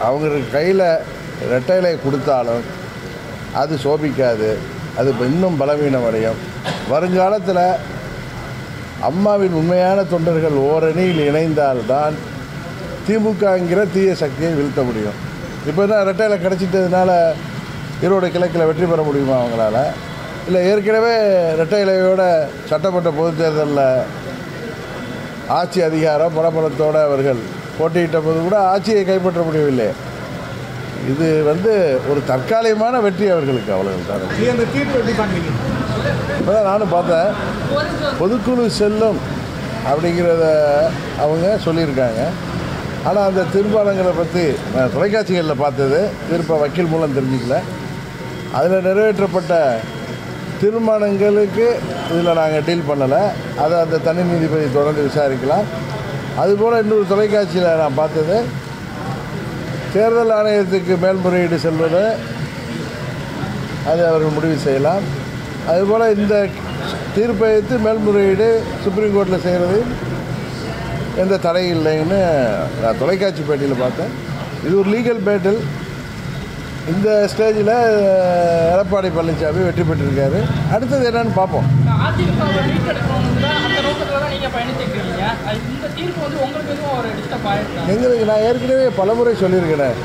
அவங்களுக்கு கையில் ரெட்டைலை கொடுத்தாலும் அது சோபிக்காது அது இன்னும் பலவீனம் அடையும் வருங்காலத்தில் அம்மாவின் உண்மையான தொண்டர்கள் ஓரணியில் இணைந்தால்தான் திமுகங்கிற தீய சக்தியை வீழ்த்த முடியும் இப்போ என்ன ரெட்டையில் கிடச்சிட்டதுனால ஈரோடு கிழக்கில் வெற்றி பெற முடியுமா அவங்களால இல்லை ஏற்கனவே ரெட்டை இலையோட சட்டமன்ற பொதுத் தேர்தலில் ஆட்சி அதிகாரம் பலபலத்தோடு அவர்கள் போட்டியிட்ட போது கூட ஆட்சியை கைப்பற்ற முடியவில்லை இது வந்து ஒரு தற்காலிகமான வெற்றி அவர்களுக்கு அவ்வளவு தான் நீ அந்த தீர்ப்பு எப்படி பண்ணுவீங்க இப்போதான் நானும் பார்த்தேன் பொதுக்குழு செல்லும் அப்படிங்கிறத அவங்க சொல்லியிருக்காங்க ஆனால் அந்த தீர்மானங்களை பற்றி நான் தொலைக்காட்சிகளில் பார்த்தது தீர்ப்பை வக்கீல் மூலம் தெரிஞ்சுக்கல அதில் நிறைவேற்றப்பட்ட தீர்மானங்களுக்கு இதில் நாங்கள் டீல் பண்ணலை அதை அந்த தனி நீதிபதி தொடர்ந்து விசாரிக்கலாம் அதுபோல் இன்னொரு தொலைக்காட்சியில் நான் பார்த்தது தேர்தல் ஆணையத்துக்கு மேல்முறையீடு செல்வது அதை அவர்கள் முடிவு செய்யலாம் அதுபோல் இந்த தீர்ப்பை எடுத்து மேல்முறையீடு சுப்ரீம் கோர்ட்டில் செய்கிறது எந்த தடை இல்லைன்னு நான் தொலைக்காட்சி பேட்டியில் பார்த்தேன் இது ஒரு லீகல் பேட்டில் இந்த ஸ்டேஜில் எடப்பாடி பழனிசாமி வெற்றி பெற்றிருக்காரு அடுத்தது என்னன்னு பார்ப்போம் அதிமுக மீட்டெடுக்கணும் தான் அந்த நோக்கத்தில் தான் நீங்கள் பயணிச்சிருக்கீங்க அது இந்த தீர்ப்பு வந்து உங்களுக்கு எதுவும் ஒரு டிஸ்டர்ப் ஆயிருக்கா எங்களுக்கு நான் ஏற்கனவே பலமுறை சொல்லியிருக்கிறேன்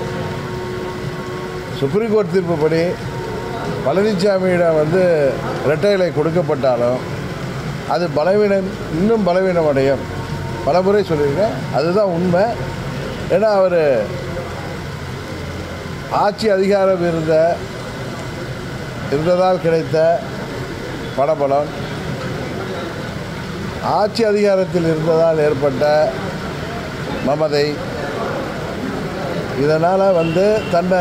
சுப்ரீம் கோர்ட் தீர்ப்புப்படி பழனிசாமியிடம் வந்து இரட்டை இலை கொடுக்கப்பட்டாலும் அது பலவீனம் இன்னும் பலவீனம் அடையும் பலமுறை சொல்லியிருக்கேன் அதுதான் உண்மை ஏன்னா அவர் ஆட்சி அதிகாரம் இருந்த இருந்ததால் கிடைத்த பணபலம் ஆட்சி அதிகாரத்தில் இருந்ததால் ஏற்பட்ட மமதை இதனால் வந்து தன்னை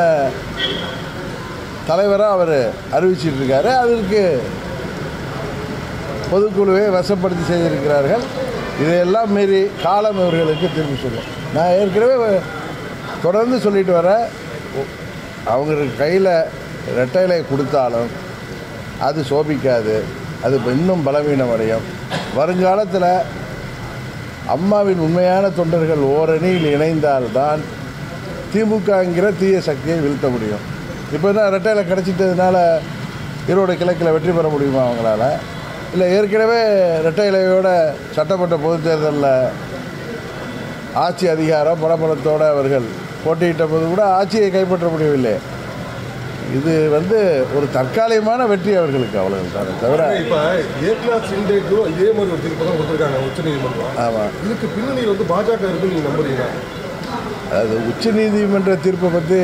தலைவராக அவர் அறிவிச்சிட்டு இருக்காரு அதற்கு பொதுக்குழுவை வசப்படுத்தி செய்திருக்கிறார்கள் இதையெல்லாம் மீறி காலம் இவர்களுக்கு திரும்பி சொல்லும் நான் ஏற்கனவே தொடர்ந்து சொல்லிட்டு வரேன் அவங்களுக்கு கையில் ரெட்டைலை கொடுத்தாலும் அது சோபிக்காது அது இன்னும் பலவீனம் அடையும் வருங்காலத்தில் அம்மாவின் உண்மையான தொண்டர்கள் ஓரணியில் இணைந்தால்தான் திமுகங்கிற தீய சக்தியை வீழ்த்த முடியும் இப்போ என்ன ரெட்டையில் கிடச்சிட்டதுனால ஈரோடு கிழக்கில் வெற்றி பெற முடியுமா அவங்களால இல்லை ஏற்கனவே ரெட்டை இலையோட சட்டமன்ற பொதுத் தேர்தலில் ஆட்சி அதிகாரம் பலபலத்தோடு அவர்கள் போட்டியிட்ட போது கூட ஆட்சியை கைப்பற்ற முடியவில்லை இது வந்து ஒரு தற்காலிகமான வெற்றி அவர்களுக்கு அவ்வளவு தானே தவிர இப்ப ஏக்நாத் சிண்டேக்கும் இதே மாதிரி ஒரு தீர்ப்பு தான் கொடுத்துருக்காங்க உச்சநீதிமன்றம் ஆமாம் இதுக்கு பின்னணியில் வந்து பாஜக இருக்கு நீங்க நம்புறீங்களா அதாவது உச்ச நீதிமன்ற தீர்ப்பை பற்றி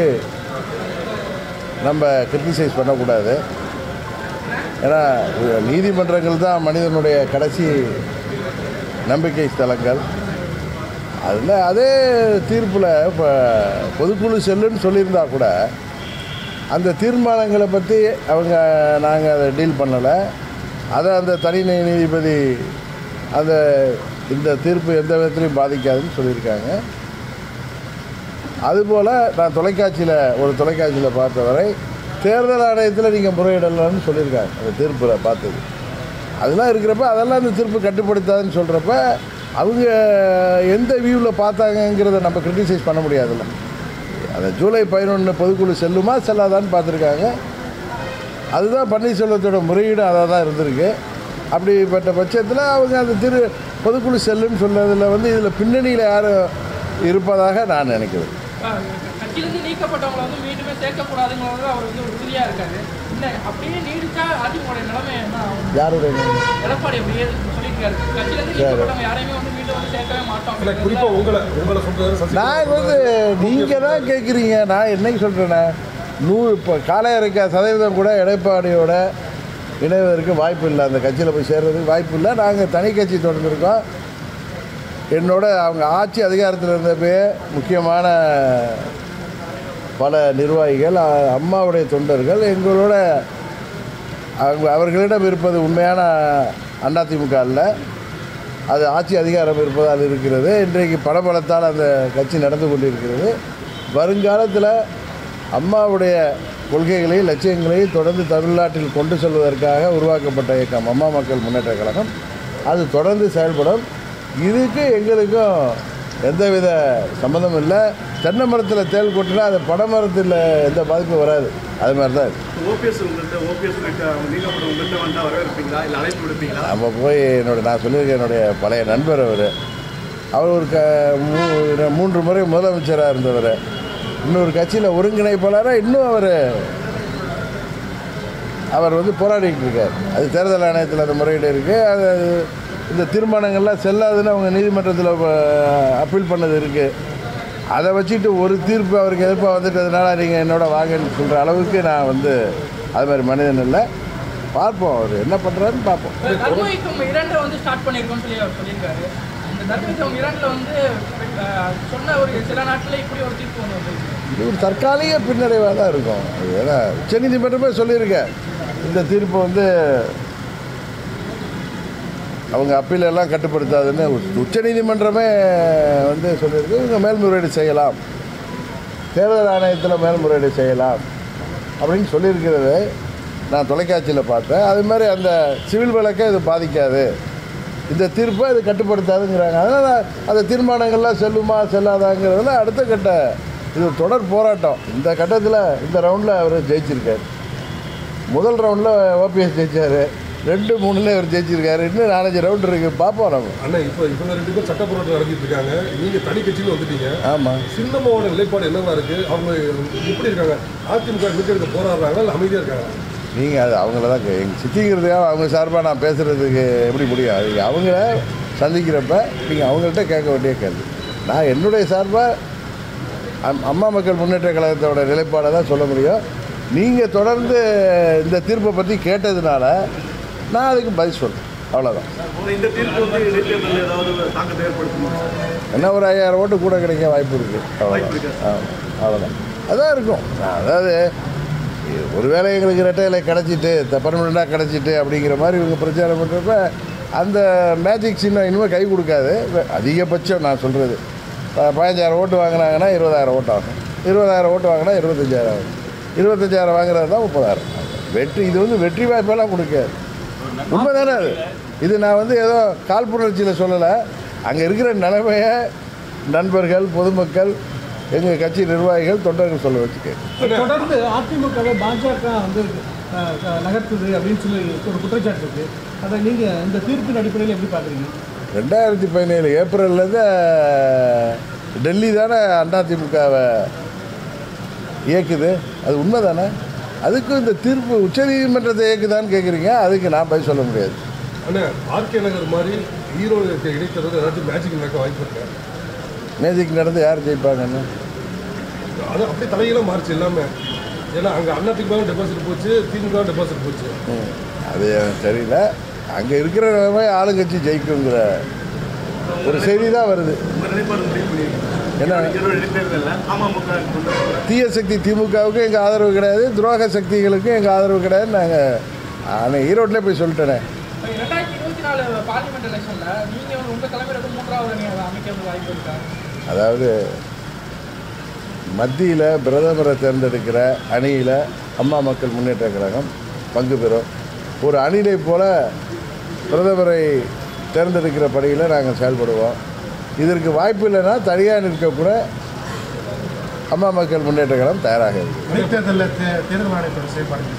நம்ம கிரிட்டிசைஸ் பண்ணக்கூடாது ஏன்னா நீதிமன்றங்கள் தான் மனிதனுடைய கடைசி நம்பிக்கை ஸ்தலங்கள் அதில் அதே தீர்ப்பில் இப்போ பொதுக்குழு செல்லுன்னு சொல்லியிருந்தா கூட அந்த தீர்மானங்களை பற்றி அவங்க நாங்கள் அதை டீல் பண்ணலை அதை அந்த தனி நீதிபதி அந்த இந்த தீர்ப்பு எந்த விதத்துலையும் பாதிக்காதுன்னு சொல்லியிருக்காங்க அதுபோல் நான் தொலைக்காட்சியில் ஒரு தொலைக்காட்சியில் பார்த்தவரை தேர்தல் ஆணையத்தில் நீங்கள் முறையிடலாம்னு சொல்லியிருக்காங்க அந்த தீர்ப்பில் பார்த்தது அதெல்லாம் இருக்கிறப்ப அதெல்லாம் இந்த தீர்ப்பு கட்டுப்படுத்தாதுன்னு சொல்கிறப்ப அவங்க எந்த வியூவில் பார்த்தாங்கங்கிறத நம்ம கிரிட்டிசைஸ் பண்ண முடியாதுல்ல அந்த ஜூலை பதினொன்று பொதுக்குழு செல்லுமா செல்லாதான்னு பார்த்துருக்காங்க அதுதான் பன்னீர்செல்வத்தோட முறையீடு அதாக தான் இருந்திருக்கு அப்படிப்பட்ட பட்சத்தில் அவங்க அந்த திரு பொதுக்குழு செல்லுன்னு சொன்னதில் வந்து இதில் பின்னணியில் யாரும் இருப்பதாக நான் நினைக்கிறேன் கட்சியிலிருந்து நீக்கப்பட்டவங்களை வந்து மீண்டுமே சேர்க்கக்கூடாதுங்கிறது அவர் வந்து உறுதியாக இருக்காரு இல்லை அப்படியே நீடிச்சா அதிமுக நிலைமை என்ன ஆகும் யாருடைய எடப்பாடி அப்படியே சொல்லியிருக்காரு கட்சியிலிருந்து நீக்கப்பட்டவங்க யாரையுமே வந்து மீண்டும் வந்து சேர்க்கவே மாட்டோம் இல்ல குறிப்பா உங்களை உங்களை சொல்றது சசி நான் வந்து நீங்கள் தான் கேட்குறீங்க நான் என்னைக்கு சொல்கிறேனே நூறு இப்போ காலையரைக்கா சதவீதம் கூட எடப்பாடியோட இணைவதற்கு வாய்ப்பு இல்லை அந்த கட்சியில் போய் சேர்றதுக்கு வாய்ப்பு இல்லை நாங்கள் தனி கட்சி தொடர்ந்துருக்கோம் என்னோட அவங்க ஆட்சி அதிகாரத்தில் இருந்தப்பே முக்கியமான பல நிர்வாகிகள் அ- அம்மாவுடைய தொண்டர்கள் எங்களோட அவங்க அவர்களிடம் இருப்பது உண்மையான அதிமுக அல்ல அது ஆட்சி அதிகாரம் இருப்பதால் இருக்கிறது இன்றைக்கு படபலத்தால் அந்த கட்சி நடந்து கொண்டிருக்கிறது வருங்காலத்தில் அம்மாவுடைய கொள்கைகளை லட்சியங்களை தொடர்ந்து தமிழ்நாட்டில் கொண்டு செல்வதற்காக உருவாக்கப்பட்ட இயக்கம் அம்மா மக்கள் முன்னேற்ற கழகம் அது தொடர்ந்து செயல்படும் இதுக்கு எங்களுக்கும் எந்தவித சம்மந்தம் இல்லை தென்னை மரத்தில் தேள் கொட்டினா அது பனை மரத்தில் எந்த பாதிப்பும் வராது அது மாதிரி தான் இது. ஓபிஎஸ் உங்கள்கிட்ட ஓபிஎஸ் உங்கள்கிட்ட அவங்க நீக்கப்பட்ட உங்கள்கிட்ட வந்தால் வரவேற்பீங்களா இல்லை அழைப்பு விடுப்பீங்களா நம்ம போய் என்னோட நான் சொல்லியிருக்கேன் என்னுடைய பழைய நண்பர் அவர் அவர் ஒரு க மூ- மூன்று முறை முதலமைச்சராக இருந்தவர் இன்னொரு கட்சியில் ஒருங்கிணைப்பாளராக இன்னும் அவர் அவர் வந்து போராடிட்டு இருக்கார் அது தேர்தல் ஆணையத்தில் அந்த முறையீடு இருக்குது அது இந்த தீர்மானங்கள்லாம் செல்லாதுன்னு அவங்க நீதிமன்றத்தில் அப்பீல் பண்ணது இருக்குது அதை வச்சுட்டு ஒரு தீர்ப்பு அவருக்கு எதிர்ப்பாக வந்துட்டதுனால நீங்கள் என்னோட வாங்கன்னு சொல்கிற அளவுக்கு நான் வந்து அது மாதிரி மனிதன் இல்லை பார்ப்போம் அவர் என்ன பண்ணுறாருன்னு பார்ப்போம் தர்மயுத்தம் இரண்டை வந்து ஸ்டார்ட் பண்ணியிருக்கோம்னு சொல்லி அவர் சொல்லியிருக்காரு இந்த தர்மயுத்தம் இரண்டில் வந்து அஹ், சொன்ன ஒரு சில நாட்களில் இப்படி ஒரு தீர்ப்பு வந்து வந்திருக்கு இது ஒரு தற்காலிக பின்னடைவாக தான் இருக்கும் அது ஏன்னா உச்சநீதிமன்றமே சொல்லியிருக்கேன் இந்த தீர்ப்பு வந்து அவங்க அப்பீல் எல்லாம் கட்டுப்படுத்தாதுன்னு உச்ச- உச்சநீதிமன்றமே வந்து சொல்லியிருக்கு இவங்க மேல்முறையீடு செய்யலாம் தேர்தல் ஆணையத்தில் மேல்முறையீடு செய்யலாம் அப்படின்னு சொல்லியிருக்கிறது நான் தொலைக்காட்சியில் பார்த்தேன் அது மாதிரி அந்த சிவில் வழக்கை இது பாதிக்காது இந்த தீர்ப்பை இது கட்டுப்படுத்தாதுங்கிறாங்க அதனால் அந்த தீர்மானங்கள்லாம் செல்லுமா செல்லாதாங்கிறதுல அடுத்த கட்ட இது ஒரு தொடர் போராட்டம் இந்த கட்டத்தில் இந்த ரவுண்டில் அவர் ஜெயிச்சிருக்காரு முதல் ரவுண்டில் ஓபிஎஸ் ஜெயிச்சார் ரெண்டு மூணுல அவர் ஜெயிச்சிருக்காரு இன்னும் நாலஞ்சு ரவுண்ட் இருக்குது பார்ப்போம் நம்ம அண்ணா இப்போ இவங்க ரெண்டு பேரும் சட்ட போராட்டம் நடத்திட்டு இருக்காங்க நீங்க தனி கட்சியில் வந்துட்டீங்க ஆமாம் சின்னம்மாவோட நிலைப்பாடு என்னவா இருக்கு அவங்க எப்படி இருக்காங்க அதிமுக மீட்டெடுக்க போராடுறாங்களா இல்லை அமைதியா இருக்காங்க நீங்கள் அது அவங்கள தான் கே- எங்கள் சித்திங்கிறதுக்காக அவங்க சார்பாக நான் பேசுகிறதுக்கு எப்படி முடியும் அது அவங்கள சந்திக்கிறப்ப நீங்கள் அவங்கள்ட்ட கேட்க வேண்டிய கேள்வி நான் என்னுடைய சார்பாக அம்- அம்மா மக்கள் முன்னேற்ற கழகத்தோட நிலைப்பாடை தான் சொல்ல முடியும் நீங்கள் தொடர்ந்து இந்த தீர்ப்பை பற்றி கேட்டதுனால நான் அதுக்கு பதில் சொல்கிறேன் அவ்வளோதான் ஒரு இந்த தீர்ப்பு வந்து இடைத்தேர்தலில் ஏதாவது ஒரு தாக்கத்தை ஏற்படுத்துமா என்ன ஒரு ஐயாயிரம் ஓட்டு கூட கிடைக்க வாய்ப்பு இருக்குது வாய்ப்பு இருக்கு. அவ்வளோதான் அவ்வளோதான் அதான் இருக்கும் அதாவது ஒருவேளை எங்களுக்கு ரெட்டை இலை கிடச்சிட்டு பர்மனெண்ட்டாக கிடச்சிட்டு அப்படிங்கிற மாதிரி இவங்க பிரச்சாரம் பண்ணுறப்ப அந்த மேஜிக் சின்னம் இனிமேல் கை கொடுக்காது அதிகபட்சம் நான் சொல்கிறது பதினஞ்சாயிரம் ஓட்டு வாங்கினாங்கன்னா இருபதாயிரம் ஓட்டு ஆகும் இருபதாயிரம் ஓட்டு வாங்கினா இருபத்தஞ்சாயிரம் ஆகும் இருபத்தஞ்சாயிரம் வாங்குறது தான் முப்பதாயிரம் வெற்றி இது வந்து வெற்றி வாய்ப்பெல்லாம் கொடுக்காது உண்மை தானே அது இது நான் வந்து ஏதோ காழ்ப்புணர்ச்சியில் சொல்லலை அங்கே இருக்கிற நிலைமையை நண்பர்கள் பொதுமக்கள் எங்கள் கட்சி நிர்வாகிகள் தொண்டர்கள் சொல்ல வச்சுக்க தொடர்ந்து அதிமுகவை பாஜக வந்து அஹ், அஹ், நகர்த்துது அப்படின்னு சொல்லி ஒரு குற்றச்சாட்டு இருக்கு அதை நீங்க இந்த தீர்ப்பின் அடிப்படையில் எப்படி பாக்குறீங்க ரெண்டாயிரத்தி பதினேழு ஏப்ரல்லேருந்து டெல்லி தானே அதிமுகவை இயக்குது அது உண்மை தானே அதுக்கும் இந்த தீர்ப்பு உச்சநீதிமன்றத்தை இயக்குதான்னு கேட்குறீங்க அதுக்கு நான் பதில் சொல்ல முடியாது அண்ணா ஆர்கே நகர் மாதிரி ஈரோடு இருக்க இடைத்தேர்தல் ஏதாச்சும் மேஜிக் நடக்க வாய்ப்பு இருக்கு மேஜிக் நடந்து யார் ஜெயிப்பாங்கன்னு அது அப்படியே தலையெல்லாம் மாறிச்சு எல்லாமே ஏன்னா அங்கே அதிமுகவும் டெபாசிட் போச்சு திமுக டெபாசிட் போச்சு ம். அது எனக்கு தெரியல அங்கே இருக்கிற நிலைமை ஆளுங்கட்சி ஜெயிக்குங்கிற ஒரு செய்தி தான் வருது உங்கள் நிலைப்பாடு முடிவு பண்ணியிருக்கீங்க என்ன ஈரோடு இடைத்தேர்தலில் அமமுக கொண்டு வர தீய சக்தி திமுகவுக்கும் எங்கள் ஆதரவு கிடையாது துரோக சக்திகளுக்கும் எங்கள் ஆதரவு கிடையாது நாங்கள் ஆனால் ஈரோட்டில் போய் சொல்லிட்டேனே ரெண்டாயிரத்தி இருபத்தி நாலு பார்லிமெண்ட் எலெக்ஷன்ல நீங்க வந்து உங்க தலைமையில வந்து மூன்றாவது அணி அமைக்க வாய்ப்பு இருக்கா அதாவது மத்தியில் பிரதமரை தேர்ந்தெடுக்கிற அணியில் அம்மா மக்கள் முன்னேற்ற கழகம் பங்கு பெறும் ஒரு அணிலை போல பிரதமரை தேர்ந்தெடுக்கிற பணியில் நாங்கள் செயல்படுவோம் இதற்கு வாய்ப்பு இல்லைன்னா தனியாக நிற்கக்கூட அம்மா மக்கள் முன்னேற்ற கழகம் தயாராக இருக்குது இடைத்தேர்தலில் தேர்தல் ஆணையத்தோட செயல்பாடு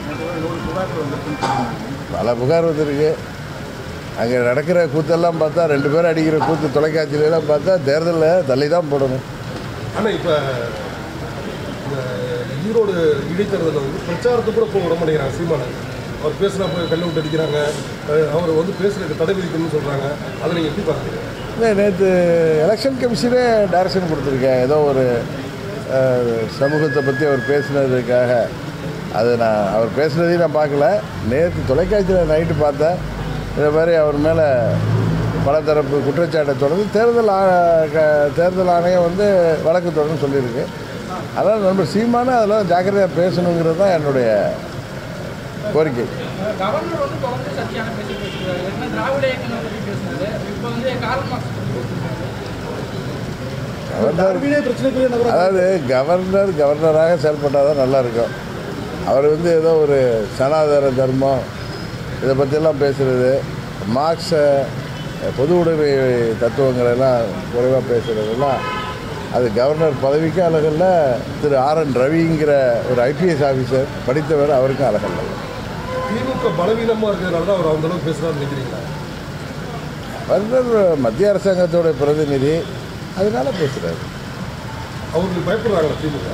பல புகார் வந்திருக்கு அங்கே நடக்கிற கூத்தெல்லாம் பார்த்தா ரெண்டு பேரும் அடிக்கிற கூத்து தொலைக்காட்சியிலலாம் பார்த்தா தேர்தலில் தள்ளி தான் போடணும் ஆனால் இப்போ இந்த ஈரோடு இடைத்தேர்தலில் வந்து பிரச்சாரத்துக்கு கூட போக விட மாட்டேங்கிறாங்க சீமானன் அவர் பேசுனா போய் கல்லை விட்டு அடிக்கிறாங்க அஹ் அவர் வந்து பேசுறதுக்கு தடை விதிக்கணும்னு சொல்கிறாங்க அதை நீங்கள் எப்படி பார்க்குறீங்க இல்லை நேற்று எலெக்ஷன் கமிஷனே டைரக்ஷன் கொடுத்துருக்கேன் ஏதோ ஒரு அஹ், சமூகத்தை பற்றி அவர் பேசுனதுக்காக அது நான் அவர் பேசுனதையும் நான் பார்க்கல நேற்று தொலைக்காட்சியில் நைட்டு பார்த்தேன் இந்த மாதிரி அவர் மேலே பலதரப்பு குற்றச்சாட்டை தொடர்ந்து தேர்தல் ஆ- க- தேர்தல் ஆணையம் வந்து வழக்கு தொடர்ந்து சொல்லியிருக்கு அதனால் நண்பர் சீமான அதெல்லாம் ஜாக்கிரதையாக பேசணுங்கிறது தான் என்னுடைய கோரிக்கை கவர்னர் வந்து தொடர்ந்து சர்ச்சையான பேசி பேசுகிறாரு என்ன திராவிட இயக்கம் பற்றி பேசினாரு இப்போ வந்து கார்ல் மார்க்ஸ் பற்றி பேசியிருக்காரு கவர்னர் தார்மீக பிரச்சனைக்குரிய நபர் அதாவது கவர்னர் கவர்னராக செயல்பட்டால் தான் நல்லா இருக்கும் அவர் வந்து ஏதோ ஒரு சனாதன தர்மம் இதை பற்றியெல்லாம் பேசுகிறது மார்க்ஸ பொது உடைமை தத்துவங்களெல்லாம் குறைவாக பேசுகிறதெல்லாம் அது கவர்னர் பதவிக்கும் அழகல்ல திரு ஆர் என் ரவிங்கிற ஒரு ஐபிஎஸ் ஆஃபீஸர் படித்தவர் அவருக்கும் அழகல்ல திமுக பலவீனமாக இருக்கிறதுனால தான் அவர் அந்த அளவுக்கு பேசுகிறான்னு நினைக்கிறீங்களா கவர்னர் மத்திய அரசாங்கத்தோட பிரதிநிதி அதனால பேசுகிறாரு அவருக்கு பயப்படுறாங்களா திமுக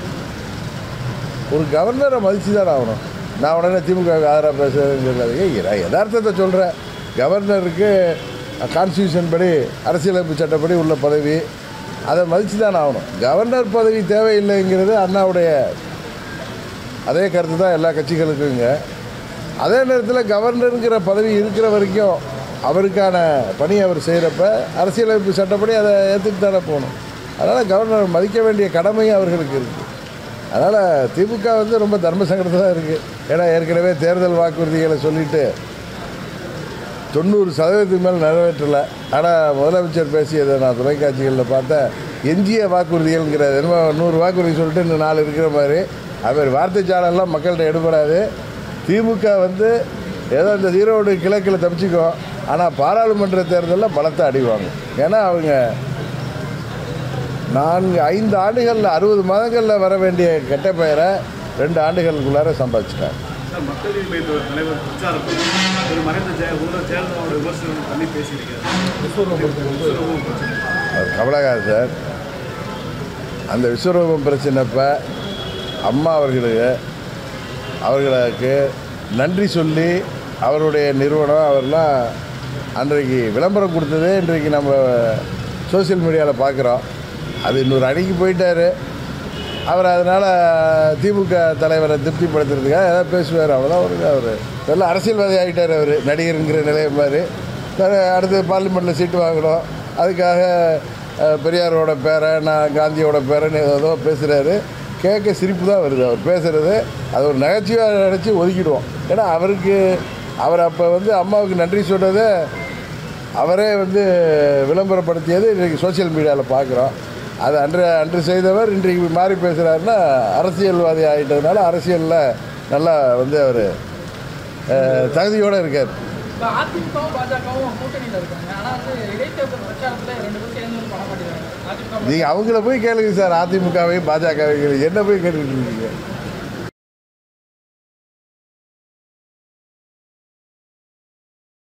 ஒரு கவர்னரை மதித்து தான் ஆகணும் நான் உடனே திமுக ஆதரவாக பேசுகிறேங்கிறது யதார்த்தத்தை சொல்கிறேன் கவர்னருக்கு கான்ஸ்டியூஷன் படி அரசியலமைப்பு சட்டப்படி உள்ள பதவி அதை மதித்து தான் ஆகணும் கவர்னர் பதவி தேவையில்லைங்கிறது அண்ணாவுடைய அதே கருத்து தான் எல்லா கட்சிகளுக்குங்க அதே நேரத்தில் கவர்னருங்கிற பதவி இருக்கிற வரைக்கும் அவருக்கான பணி அவர் செய்கிறப்ப அரசியலமைப்பு சட்டப்படி அதை ஏற்றுட்டு தானே போகணும் அதனால் கவர்னர் மதிக்க வேண்டிய கடமையும் அவர்களுக்கு இருக்குது அதனால் திமுக வந்து ரொம்ப தர்ம சங்கடத்தில் தான் இருக்குது ஏன்னா ஏற்கனவே தேர்தல் வாக்குறுதிகளை சொல்லிட்டு தொண்ணூறு சதவீதத்துக்கு மேல் நிறைவேற்றலை ஆனால் முதலமைச்சர் பேசியதை நான் தொலைக்காட்சிகளில் பார்த்தேன் எஞ்சிய வாக்குறுதிகள்ங்கிற என்னமோ நூறு வாக்குறுதி சொல்லிட்டு இன்னும் நாலு இருக்கிற மாதிரி அது மாதிரி வார்த்தை சாடெல்லாம் மக்கள்கிட்ட எடுபடாது திமுக வந்து ஏதோ இந்த ஈரோடு கிழக்கில் தப்பிச்சுக்கும் ஆனால் பாராளுமன்ற தேர்தலில் பலத்தை அடிவாங்க ஏன்னா அவங்க நான்கு ஐந்து ஆண்டுகளில் அறுபது மாதங்களில் வர வேண்டிய கெட்ட பெயரை ரெண்டு ஆண்டுகளுக்குள்ளார சம்பாதிச்சிட்டாங்க சார் மக்கள் நீதி மையத்தோட தலைவர் பிரச்சாரத்தை ஒரு மறைந்த ஜெய முதல்வர் ஜெயலலிதாவோட விமர்சனம் பண்ணி பேசியிருக்காரு விஸ்வரூபத்துக்கு வந்து விஸ்வரூபம் பிரச்சனை அவர் கமலஹாசன் சார் அந்த விஸ்வரூபம் பிரச்சனைப்ப அம்மா அவர்களுக்கு அவர்களுக்கு நன்றி சொல்லி அவருடைய நிறுவனம் அவர்லாம் அன்றைக்கு விளம்பரம் கொடுத்ததே இன்றைக்கு நம்ம சோஷியல் மீடியாவில் பார்க்குறோம் அது இன்னொரு அடிக்கு போயிட்டார் அவர் அதனால் திமுக தலைவரை திருப்திப்படுத்துறதுக்காக ஏதாவது பேசுவார் அவ்வளோதான் அவருக்கு அவர் நல்ல அரசியல்வாதி ஆகிட்டார் அவர் நடிகருங்கிற நிலைய மாதிரி சரி, அடுத்து பார்லிமெண்ட்டில் சீட்டு வாங்கணும் அதுக்காக அஹ், பெரியாரோட பேரை நான் காந்தியோட பேரன்னு ஏதோ பேசுகிறாரு கேட்க சிரிப்பு தான் வருது அவர் பேசுகிறது அது ஒரு நகைச்சுவையாக நினச்சி ஒதுக்கிடுவோம் ஏன்னா அவருக்கு அவர் அப்போ வந்து அம்மாவுக்கு நன்றி சொன்னதை அவரே வந்து விளம்பரப்படுத்தியது இன்றைக்கு சோஷியல் மீடியாவில் பார்க்குறோம் அது அன்று அன்று செய்தவர் இன்றைக்கு மாறி பேசுகிறாருன்னா அரசியல்வாதி ஆகிட்டதுனால அரசியலில் நல்லா வந்து அவர் தகுதியோடு இருக்கார் இப்போ அதிமுகவும் பாஜகவும் கூட்டணியில் இருக்காங்க ஆனால் வந்து இடைத்தேர்தல் பிரச்சாரத்தில் ரெண்டு பேரும் சேர்ந்து வந்து பண்ண மாட்டேங்கிறாங்க அதிமுக நீங்கள் அவங்கள போய் கேளுங்க சார் அதிமுகவையும் பாஜகவையும் என்ன போய் கேட்டுட்டு இருக்கீங்க